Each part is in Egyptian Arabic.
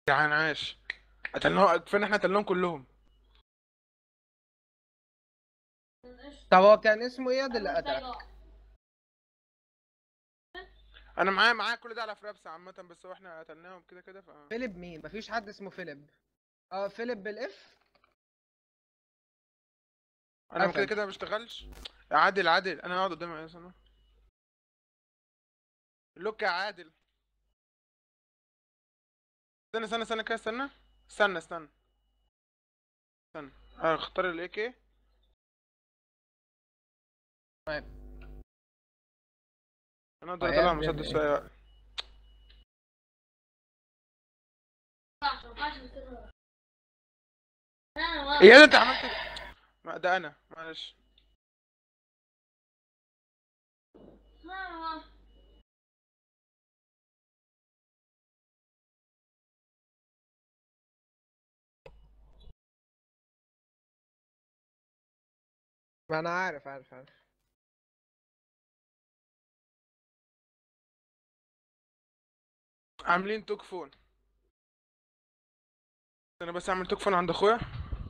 يعني عاش قتلناهم كفايه ان احنا قتلناهم كلهم طب هو كان اسمه ايه اللي قتلك؟ انا معايا معايا كل ده على فرابس عامه بس هو احنا قتلناهم كده كده ف فيليب مين؟ مفيش حد اسمه فيليب اه فيليب بالاف انا كده قفل. كده ما بشتغلش يا عادل عادل انا هقعد قدامي يا سنة لوك يا عادل استنى استنى استنى كده استنى استنى استنى استنى اختار الاي كي طيب. انا اقدر طيب، اطلع يا مسدس ابني. في اي وقت ايه ده انت عملت ما ده انا معلش ما انا عارف عارف عارف عاملين توك فون انا بس اعمل توك فون عند اخويا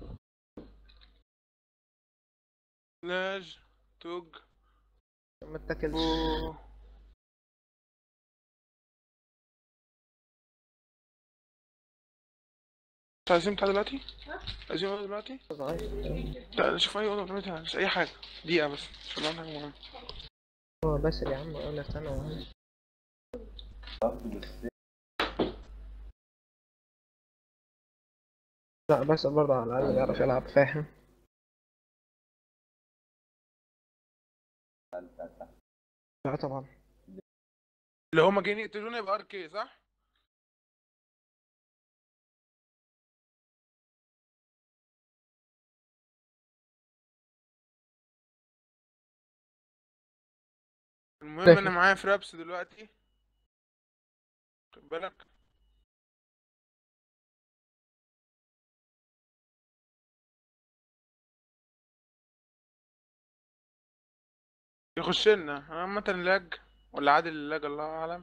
سلاش توك ما اتاكلش فو انت عايزين بتاع دلوقتي؟ عايزين اوضه دلوقتي؟ صغير لا نشوف اي اوضه دلوقتي مش اي حاجه دقيقه بس عشان نعمل حاجه مهمه هو بس يا عم انا استنى معايا. لا بس برضه على الاقل يعرف يلعب فاهم لا طبعا اللي هما جايين يقتلونا يبقى ار كي صح؟ المهم انا معايا فرابس دلوقتي خد بالك يخش لنا عامة لاج ولا عادل اللاج الله اعلم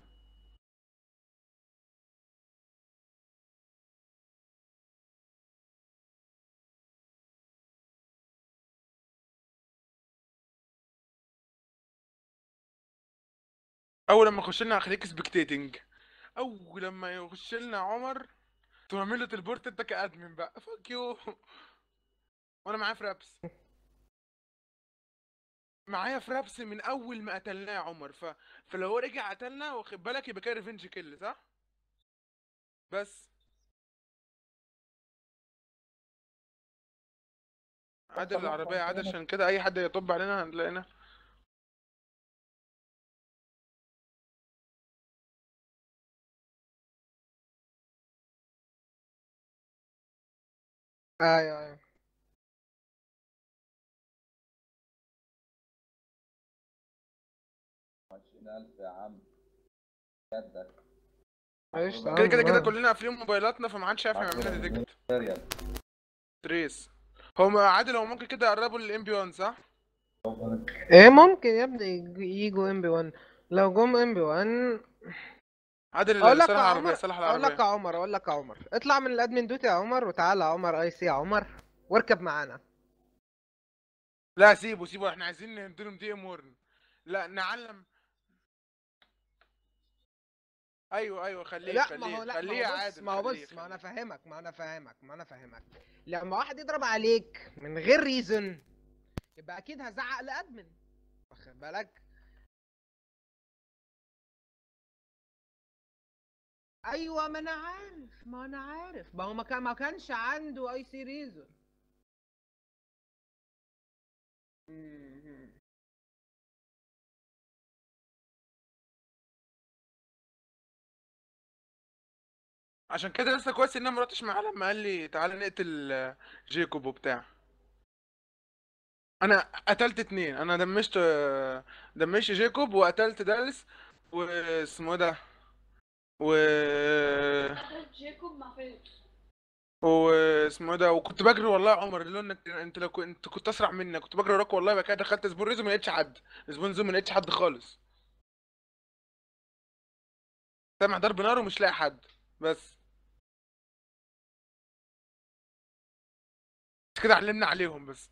اول لما يخش لنا هخليك سبكتيتنج اول لما يخش لنا عمر تقوم عامل له تليبورت انت كادمن بقى فاك يو وانا معايا فرابس معايا فرابس من اول ما قتلناه يا عمر ف... فلو هو رجع قتلنا واخد بالك يبقى كده ريفنج كيل صح بس عادل العربية عادل عشان كده اي حد يطب علينا هنلاقينا ايوه ايوه عشرين ألف يا عم جدك قشطة كده كده كده عم. كلنا قافلين موبايلاتنا فما حدش عارف يعمل لنا ديتكت ريال تريس هو عادل هو ممكن كده يقربوا للام بي 1 صح؟ ايه ممكن يا ابني يج- يجوا ام بي 1 لو جم ام بي 1 عادل اقول لك صلاح يا العربية عمر صلاح اقول لك يا العربية عمر اقول لك يا عمر اطلع من الادمن دوت يا عمر وتعالى يا عمر اي سي يا عمر واركب معانا لا سيبه سيبه احنا عايزين نديلهم دي ام ورن لا نعلم ايوه ايوه خليه لا ما هو خليه لا خليه ما يا هو بص عادل ما هو خليه، بص ما خليه. انا فاهمك ما انا فاهمك ما انا فاهمك لما واحد يضرب عليك من غير ريزن يبقى اكيد هزعق لادمن واخد بالك ايوه ما انا عارف ما انا عارف ما هو ما كان ما كانش عنده اي سي ريزون عشان كده لسه كويس ان انا ما رحتش معاه لما قال لي تعالى نقتل آه، جيكوب وبتاع انا قتلت اتنين انا دمشت آه، دمشت جيكوب وقتلت دالس واسمه إيه ده و جيكوب مع فيليكس واسمه إيه ده وكنت بجري والله يا عمر اللي هو انك انت لو كنت انت كنت اسرع منك كنت بجري وراك والله بقى كده دخلت زبون ريزو ما لقيتش حد زبون زوم ما لقيتش حد خالص سامع ضرب نار ومش لاقي حد بس بس كده علمنا عليهم بس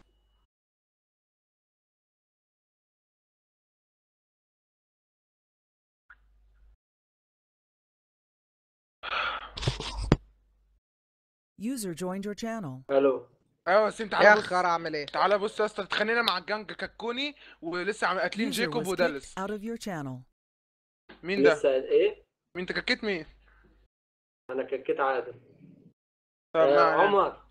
User joined your channel. الو ايوه بس انت يا تعالى بص اخر اعمل ايه تعالى بص يا اسطى اتخانقنا مع الجنج ككوني ولسه عم قاتلين User جيكوب was kicked ودالس out of your channel. مين ده؟ لسه ايه مين تككيت مين؟ انا ككيت عادل طب آه ما عمر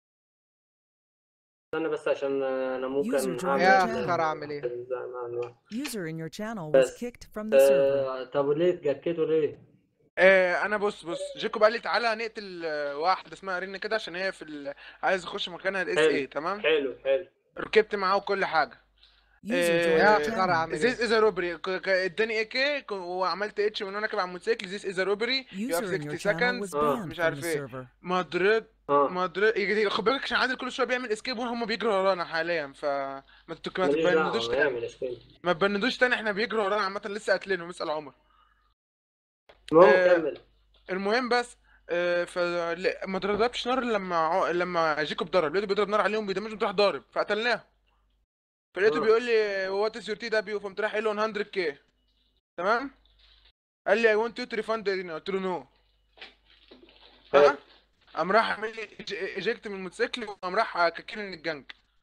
استنى بس عشان انا ممكن User joined أعمل- يا your اخر اعمل ايه User in your channel was بس. kicked from the server. آه طب وليه اتجكيتوا ليه؟ آه انا بص بص جيكوب قال لي تعالى نقتل آه، واحده اسمها رين كده عشان هي في ال... عايز اخش مكانها الاس حلو. اي تمام حلو حلو ركبت معاه وكل حاجه User آه، joined يا your اخر channel. اعمل زيز ايه از روبري اداني اي كي وعملت اتش من وانا راكب على الموتوسيكل زيز از روبري يو هاف User in your 60 channel was seconds آه، banned مش from عارف the ايه server. مدريد اه مدريد يجي- خد بالك عشان عادل كل شويه بيعمل اسكيب وهم بيجروا ورانا حاليا فما تك- ما ماليش تبندوش دعوه يعمل اسكيب ما تبندوش تاني احنا بيجروا ورانا عامه لسه قاتلينهم اسال عمر المهم آه، كمل المهم بس آه، ف ل- ما ضربش نار لما ع- لما جيكوب ضرب لقيته بيضرب نار عليهم بيدمجهم راح ضارب فقتلناه فلقيته آه. بيقول لي وات از يور تي دبليو فقمت رايح قايل له 100 كي تمام قال لي اي ونت يو تو ريفاند قلت له نو حلو. ها قام راح عامل لي ايجكت من الموتوسيكل وقام راح كاكين من الجنج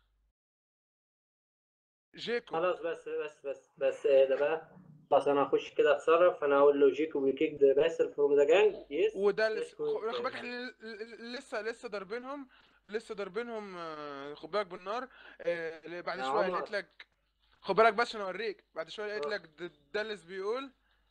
جيكوب خلاص بس بس بس بس ايه ده بقى خلاص انا هخش كده اتصرف انا هقول له جيكو بي كيك ذا باسل فروم ذا جانج يس وده لسه Let's go. خد بالك احنا ل- ل- لسه لسه ضاربينهم لسه ضاربينهم آه، خد بالك بالنار آه، بعد يا شويه عمر. لقيت لك خد بالك بس عشان اوريك بعد شويه لقيت آه. لك د- دالس بيقول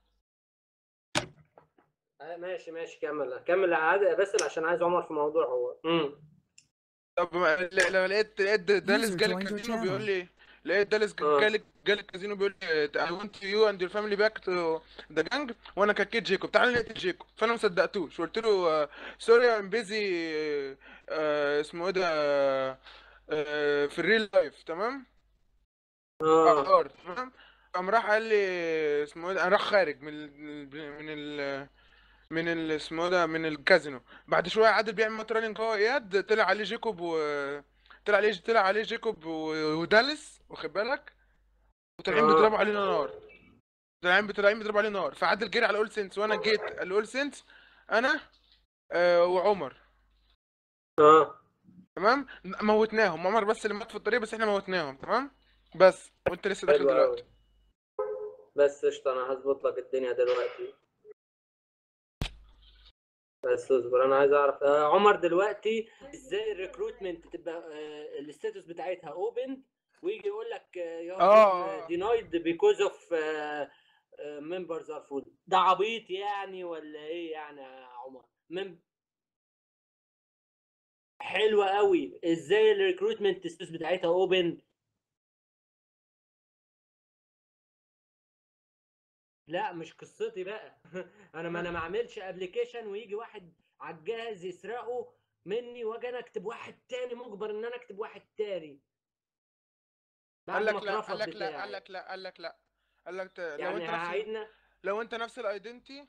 آه ماشي ماشي كمل كمل عادي باسل عشان عايز عمر في موضوع هو امم طب ما- ل- لو لقيت لقيت دالس User جالي joined your الكازينو بيقول channel. لي لقيت دالس آه. جالي جالي الكازينو بيقول لي I want you and your family back to the gang وانا ككيت جيكوب تعالى نقتل جيكوب فانا ما صدقتوش قلت له سوري ام بيزي اسمه ايه ده آه، آه، في الريل لايف تمام اه ار تمام قام راح قال لي اسمه ايه ده انا راح خارج من ال من ال من ال اسمه ايه ده من الكازينو بعد شويه عادل بيعمل ماترالينج هو اياد طلع عليه جيكوب و طلع عليه طلع عليه جيكوب و- ودالس واخد بالك وطالعين آه. بيضربوا علينا نار طالعين طالعين بيضربوا علينا نار فعادل جري على اول سنس وانا جيت الاول سنس انا آه وعمر اه تمام موتناهم عمر بس اللي مات في الطريق بس احنا موتناهم تمام بس وانت لسه داخل حلو دلوقتي قوي بس قشطة انا هظبط لك الدنيا دلوقتي بس اصبر انا عايز اعرف آه عمر دلوقتي ازاي الريكروتمنت تبقى آه الستاتس بتاعتها اوبن ويجي يقول لك يا آه. دينايد بيكوز اوف ممبرز ار فول ده عبيط يعني ولا ايه يعني يا عمر مم... حلوة قوي ازاي الريكروتمنت ستاتس بتاعتها اوبن لا مش قصتي بقى انا ما انا ما اعملش ابلكيشن ويجي واحد على الجهاز يسرقه مني واجي انا اكتب واحد تاني مجبر ان انا اكتب واحد تاني قال بعد لك ما لا اترفض قال لك لا بتاعي. قال لك لا قال لك لا قال لك ت- لو يعني انت نفس هعيدنا لو انت نفس الايدنتي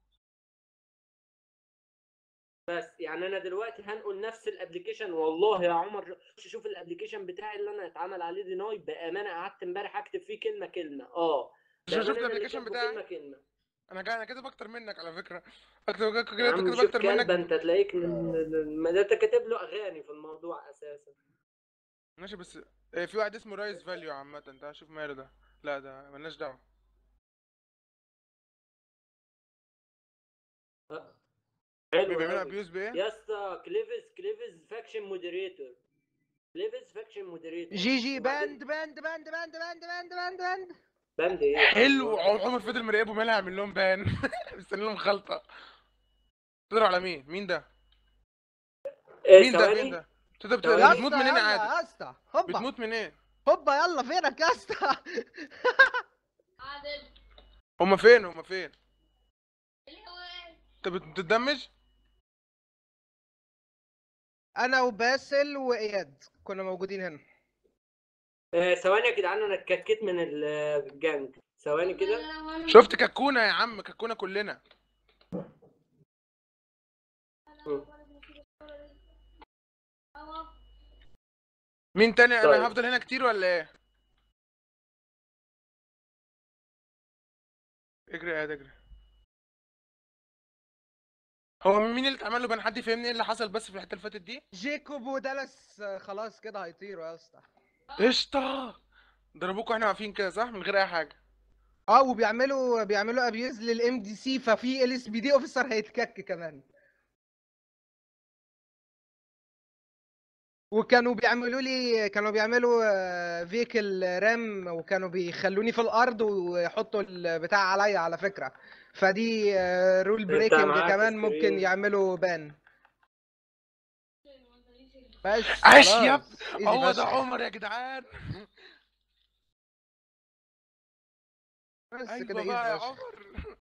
بس يعني انا دلوقتي هنقل نفس الابلكيشن والله يا عمر خش شوف الابلكيشن بتاعي اللي انا اتعمل عليه ديناي بامانه قعدت امبارح اكتب فيه كلمه كلمه اه شفت بأمانة أنا اللي الابلكيشن كاتبه بتاعي كلمه كلمه انا جاي انا كاتب اكتر منك على فكره اكتب يا كده عم كاتب شوف اكتر منك كلبه انت تلاقيك من- ما ده انت كاتب له اغاني في الموضوع اساسا ماشي بس آه، في واحد اسمه رايز فاليو عامه تعال شوف ماله ده لا ده ملناش دعوه حلو بيعملوا أوي. ابيوز بايه يا اسطى كليفز كليفز فاكشن مودريتور كليفز فاكشن مودريتور جي جي وبعدين- باند باند باند باند باند باند باند باند باند ايه حلو عم- عمر فضل مراقبه مالها يعمل لهم بان مستني لهم خلطه تضرب على مين مين ده ايه مين ده مين ثواني ده تقدر بت- ثواني. بتموت منين يا عادل يا اسطى هوبا بتموت منين هوبا يلا فينك يا اسطى عادل هما فين هما فين اللي هو ايه انت بت- بتتدمج انا وباسل واياد كنا موجودين هنا آه، ثواني يا جدعان انا اتككيت من الجانج ثواني كده شفت ككونه يا عم ككونه كلنا مم. مين تاني طيب. انا هفضل هنا كتير ولا ايه اجري يا اجري هو مين اللي اتعمل له بان حد يفهمني ايه اللي حصل بس في الحته اللي فاتت دي جيكوب ودالاس آه، خلاص كده هيطيروا يا اسطى قشطه ضربوكوا احنا واقفين كده صح من غير اي حاجه اه وبيعملوا بيعملوا ابيوز للام دي سي ففي ال اس بي دي اوفيسر هيتكك كمان وكانوا بيعملوا لي كانوا بيعملوا فيكل رام وكانوا بيخلوني في الارض ويحطوا البتاع عليا على فكره فدي رول بريكنج معاك كمان ممكن سكرين. يعملوا بان بس عاش خلاص. يا Easy هو ده فشخ. عمر يا جدعان بس ايوه كده بقى يا ايزي فشخ عمر